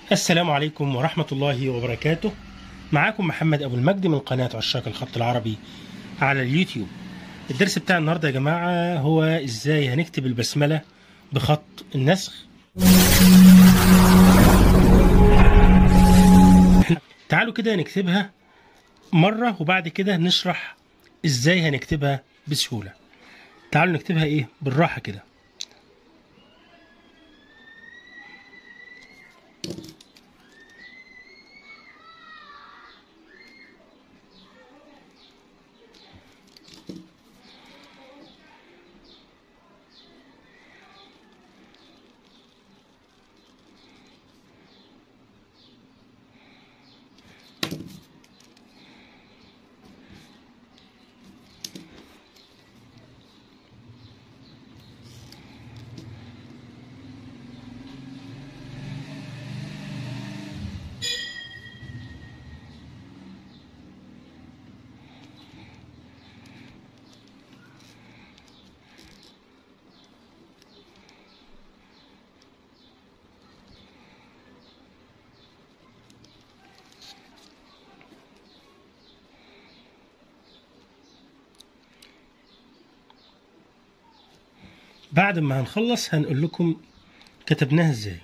السلام عليكم ورحمة الله وبركاته معاكم محمد أبو المجد من قناة عشاق الخط العربي على اليوتيوب الدرس بتاع النهاردة يا جماعة هو إزاي هنكتب البسملة بخط النسخ تعالوا كده نكتبها مرة وبعد كده نشرح إزاي هنكتبها بسهولة تعالوا نكتبها إيه بالراحة كده بعد ما هنخلص هنقول لكم كتبناها ازاي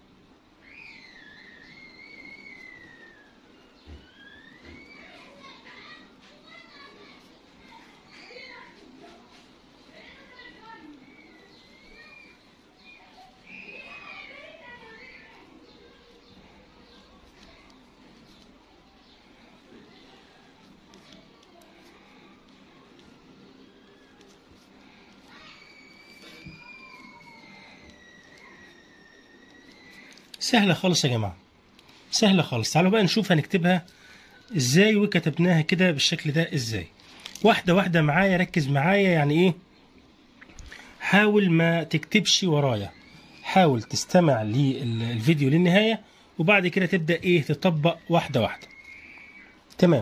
سهلة خالص يا جماعة سهلة خالص تعالوا بقى نشوف هنكتبها ازاي وكتبناها كده بالشكل ده ازاي واحدة واحدة معايا ركز معايا يعني ايه حاول ما تكتبش ورايا حاول تستمع للفيديو للنهاية وبعد كده تبدأ ايه تطبق واحدة واحدة تمام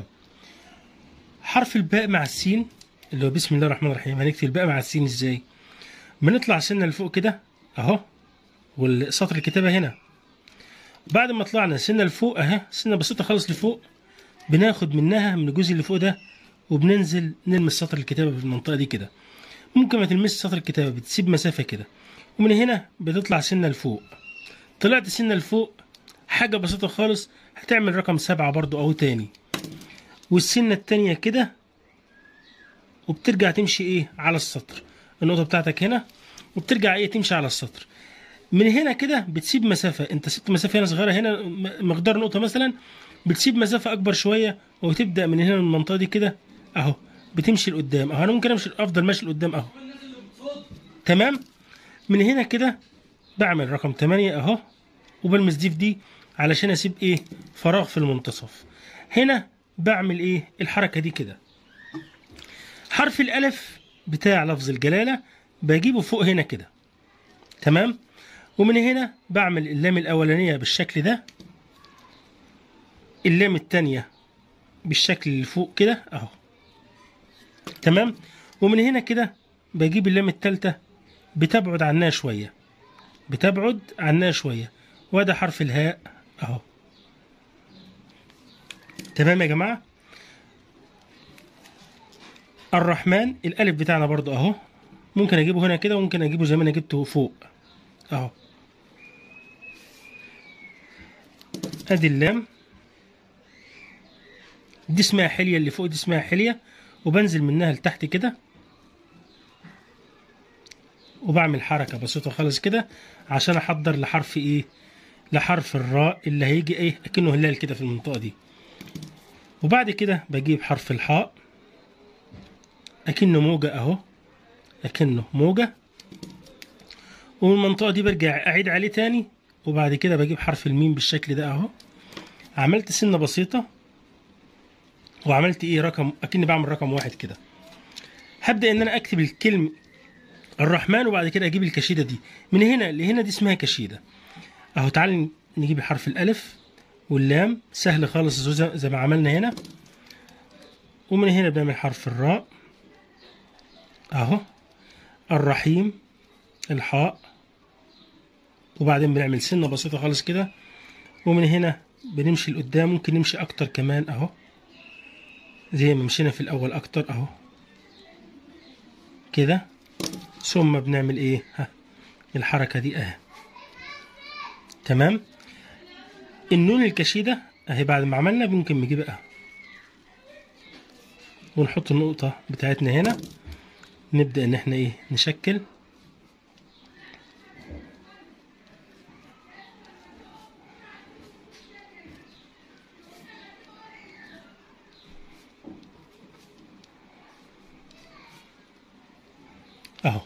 حرف الباء مع السين اللي هو بسم الله الرحمن الرحيم هنكتب الباء مع السين ازاي بنطلع سنة لفوق كده اهو والسطر الكتابة هنا بعد ما طلعنا سنة لفوق اهي سنة بسيطة خالص لفوق بناخد منها من الجزء اللي فوق ده وبننزل نلمس سطر الكتابة في المنطقة دي كده ممكن ما تلمس سطر الكتابة بتسيب مسافة كده ومن هنا بتطلع سنة لفوق طلعت سنة لفوق حاجة بسيطة خالص هتعمل رقم سبعة برضو أهو تاني والسنة التانية كده وبترجع تمشي ايه على السطر النقطة بتاعتك هنا وبترجع ايه تمشي على السطر من هنا كده بتسيب مسافة انت سبت مسافة هنا صغيرة هنا مقدار نقطة مثلا بتسيب مسافة أكبر شوية وتبدأ من هنا من المنطقة دي كده أهو بتمشي لقدام أهو أنا ممكن أمشي أفضل ماشي لقدام أهو تمام من هنا كده بعمل رقم 8 أهو وبلمس دي في دي علشان أسيب إيه فراغ في المنتصف هنا بعمل إيه الحركة دي كده حرف الألف بتاع لفظ الجلالة بجيبه فوق هنا كده تمام ومن هنا بعمل اللام الأولانية بالشكل ده اللام التانية بالشكل اللي فوق كده أهو تمام ومن هنا كده بجيب اللام التالتة بتبعد عنها شوية بتبعد عنها شوية وده حرف الهاء أهو تمام يا جماعة الرحمن الألف بتاعنا برضو أهو ممكن أجيبه هنا كده وممكن أجيبه زي ما أنا جبته فوق أهو ادي اللام دي اسمها حلية اللي فوق دي اسمها حلية وبنزل منها لتحت كده وبعمل حركة بسيطة خالص كده عشان احضر لحرف ايه لحرف الراء اللي هيجي ايه اكنه هلال كده في المنطقة دي وبعد كده بجيب حرف الحاء اكنه موجة اهو اكنه موجة ومن المنطقة دي برجع اعيد عليه تاني وبعد كده بجيب حرف الميم بالشكل ده اهو عملت سنة بسيطة وعملت ايه رقم اكني بعمل رقم واحد كده هبدأ ان انا اكتب الكلمة الرحمن وبعد كده اجيب الكشيدة دي من هنا لهنا دي اسمها كشيدة اهو تعالى نجيب حرف الالف واللام سهل خالص زي ما عملنا هنا ومن هنا بنعمل حرف الراء اهو الرحيم الحاء وبعدين بنعمل سنة بسيطة خالص كده ومن هنا بنمشي لقدام ممكن نمشي اكتر كمان اهو زي ما مشينا في الاول اكتر اهو كده ثم بنعمل ايه ها الحركة دي اهي تمام النون الكشيدة اهي بعد ما عملنا ممكن نجيب اهو ونحط النقطة بتاعتنا هنا نبدأ ان احنا ايه نشكل اهو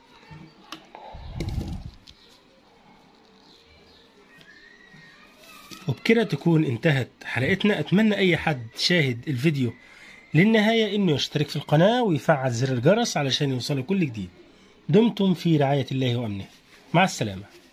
وبكده تكون انتهت حلقتنا اتمنى اي حد شاهد الفيديو للنهاية انه يشترك في القناة ويفعل زر الجرس علشان يوصله كل جديد دمتم في رعاية الله وامنه مع السلامة